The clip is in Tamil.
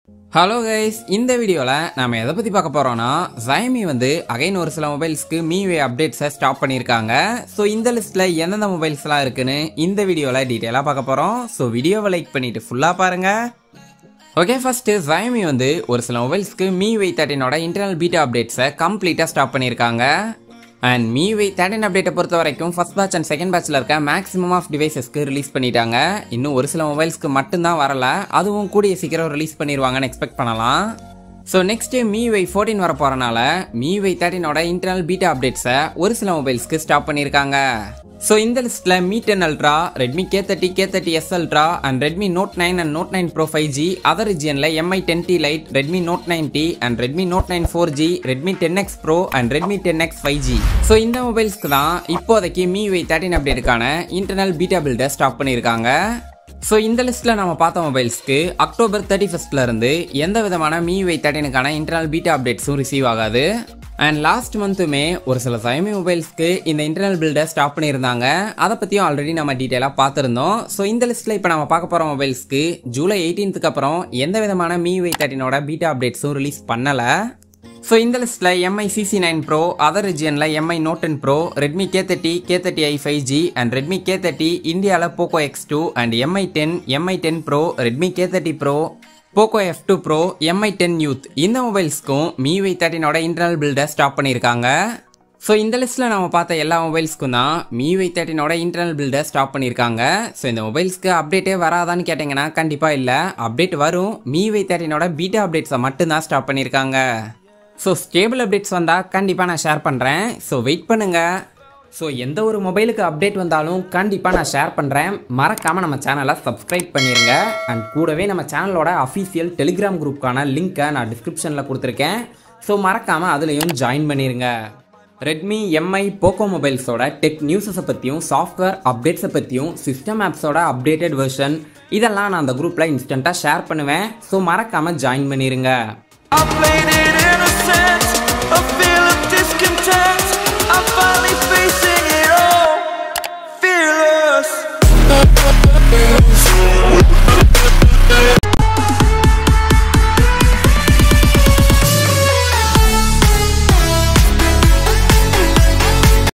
ஹலோ கைஸ் இந்த வீடியோவில் நம்ம எதை பற்றி பார்க்க போகிறோம்னா Xiaomi வந்து அகைன் ஒரு சில மொபைல்ஸ்க்கு மீவே அப்டேட்ஸை ஸ்டாப் பண்ணியிருக்காங்க ஸோ இந்த லிஸ்ட்டில் எந்தெந்த மொபைல்ஸ்லாம் இருக்குன்னு இந்த வீடியோவில் டீட்டெயிலாக பார்க்க போகிறோம் ஸோ வீடியோவை லைக் பண்ணிவிட்டு ஃபுல்லாக பாருங்கள் ஓகே ஃபர்ஸ்ட் Xiaomi வந்து ஒரு சில மொபைல்ஸ்க்கு MIUI தேர்ட்டினோட இன்டர்னல் பீட்டா அப்டேட்ஸை கம்ப்ளீட்டாக ஸ்டாப் பண்ணியிருக்காங்க அண்ட் MIUI தேர்ட்டின் அப்டேட்டை பொறுத்த வரைக்கும் ஃபர்ஸ்ட் பேட்ச் அண்ட் செகண்ட் பேட்ச்சில் இருக்க மேக்ஸிமம் ஆஃப் டிவைசஸ்க்கு ரிலீஸ் பண்ணிட்டாங்க இன்னும் ஒரு சில மொபைல்ஸ்க்கு மட்டும்தான் வரல அதுவும் கூடிய சீக்கிரம் ரிலீஸ் பண்ணிடுவாங்கன்னு எக்ஸ்பெக்ட் பண்ணலாம் ஸோ நெக்ஸ்ட் MIUI ஃபோர்டீன் வர போகிறனால MIUI தேர்ட்டினோட இன்டர்னல் பீட்டா அப்டேட்ஸை ஒரு சில மொபைல்ஸ்க்கு ஸ்டாப் பண்ணியிருக்காங்க ஸோ இந்த லிஸ்ட்டில் Mi ten Ultra Redmi K thirty K thirty S Ultra and Redmi Note nine and Note nine Pro five G other ரிஜியனில் Mi ten T Lite Redmi Note nine T and Redmi Note nine four G Redmi ten X Pro and Redmi ten X five G so இந்த மொபைல்ஸ்க்கு தான் இப்போதைக்கு MIUI தேர்ட்டின் அப்டேட்டுக்கான இன்டர்னல் பீட்டா பில்டை ஸ்டாப் பண்ணியிருக்காங்க ஸோ இந்த லிஸ்ட்டில் நம்ம பார்த்த மொபைல்ஸ்க்கு அக்டோபர் தேர்ட்டி ஃபஸ்ட்ல இருந்து எந்த விதமான MIUI தேர்ட்டினுக்கான இன்டர்னல் பீட்டா அப்டேட்ஸும் ரிசீவ் ஆகாது அண்ட் லாஸ்ட் மந்த்துமே ஒரு சில Xiaomi மொபைல்ஸ்க்கு இந்த இன்டர்னல் பில்டை ஸ்டாப் பண்ணியிருந்தாங்க அதை பற்றியும் ஆல்ரெடி நம்ம டீட்டெயிலாக பார்த்துருந்தோம் ஸோ இந்த லிஸ்ட்டில் இப்போ நம்ம பார்க்க போகிற மொபைல்ஸ்க்கு ஜூலை எயிட்டீன்த்துக்கு அப்புறம் எந்த விதமான MIUI தேர்ட்டினோட பீட்டா அப்டேட்ஸும் ரிலீஸ் பண்ணலை ஸோ இந்த லிஸ்ட்டில் Mi CC nine Pro other ரிஜியனில் Mi Note ten Pro Redmi K thirty K thirty i five G and Redmi K thirty இந்தியாவில் Poco X two and Mi ten Mi ten Pro Redmi K thirty Pro Poco F two Pro Mi ten Youth இந்த மொபைல்ஸ்க்கும் MIUI தேர்ட்டினோட இன்டர்னல் பில்டை ஸ்டாப் பண்ணியிருக்காங்க ஸோ இந்த லிஸ்ட்டில் நம்ம பார்த்த எல்லா மொபைல்ஸ்க்கும் தான் MIUI தேர்ட்டினோட இன்டர்னல் பில்டை ஸ்டாப் பண்ணியிருக்காங்க ஸோ இந்த மொபைல்ஸ்க்கு அப்டேட்டே வராதான்னு கேட்டிங்கன்னா கண்டிப்பாக இல்லை அப்டேட் வரும் MIUI தேர்ட்டினோட பீட்டா அப்டேட்ஸை மட்டும்தான் ஸ்டாப் பண்ணியிருக்காங்க ஸோ ஸ்டேபிள் அப்டேட்ஸ் வந்தால் கண்டிப்பாக நான் ஷேர் பண்ணுறேன் ஸோ வெயிட் பண்ணுங்கள் ஸோ எந்த ஒரு மொபைலுக்கு அப்டேட் வந்தாலும் கண்டிப்பாக நான் ஷேர் பண்ணுறேன் மறக்காமல் நம்ம சேனலை சப்ஸ்கிரைப் பண்ணிடுங்க அண்ட் கூடவே நம்ம சேனலோட அஃபீஷியல் டெலிகிராம் குரூப்க்கான லிங்க்கை நான் டிஸ்கிரிப்ஷனில் கொடுத்துருக்கேன் ஸோ மறக்காமல் அதுலேயும் ஜாயின் பண்ணிடுங்க ரெட்மி எம்ஐ போக்கோ மொபைல்ஸோட டெக் நியூஸஸை பற்றியும் சாஃப்ட்வேர் அப்டேட்ஸை பற்றியும் சிஸ்டம் ஆப்ஸோட அப்டேட்டட் வெர்ஷன் இதெல்லாம் நான் அந்த குரூப்பில் இன்ஸ்டண்ட்டாக ஷேர் பண்ணுவேன் ஸோ மறக்காமல் ஜாயின் பண்ணிடுங்க I played it innocent, a feel of discontent.